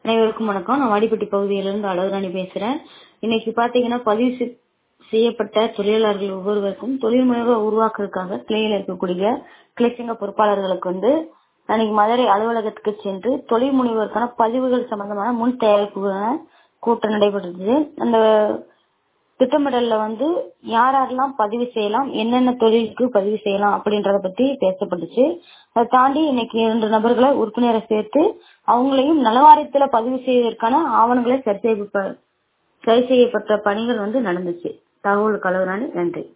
அனைவருக்கும் வணக்கம் நான் வாடிப்பட்டி பகுதியிலிருந்து அழகுராணி பேசுறேன் இன்னைக்கு பாத்தீங்கன்னா பதிவு செய்- செய்யப்பட்ட தொழிலாளர்கள் ஒவ்வொருவருக்கும் தொழில் முனைவோர் உருவாக்குறதுக்காக கிளையில் இருக்கக்கூடிய கிளைச்சங்க பொறுப்பாளர்களுக்கு வந்து அன்னைக்கு மதுரை அலுவலகத்துக்கு சென்று தொழில் முனைவோருக்கான பதிவுகள் சம்பந்தமான முன் தயாரிப்புக்கான கூட்டம் நடைபெற்றது அந்த திட்டமிடல்ல வந்து யார் யாரெல்லாம் பதிவு செய்யலாம் என்னென்ன தொழிலுக்கு பதிவு செய்யலாம் அப்படின்றத பத்தி பேசப்பட்டுச்சு அதை தாண்டி இன்னைக்கு இரண்டு நபர்களை உறுப்பினரை சேர்த்து அவங்களையும் நலவாரியத்துல பதிவு செய்வதற்கான ஆவணங்களை சரி செய்யப்ப- சரி செய்யப்பட்ட பணிகள் வந்து நடந்துச்சு தகவல் கலவராணி நன்றி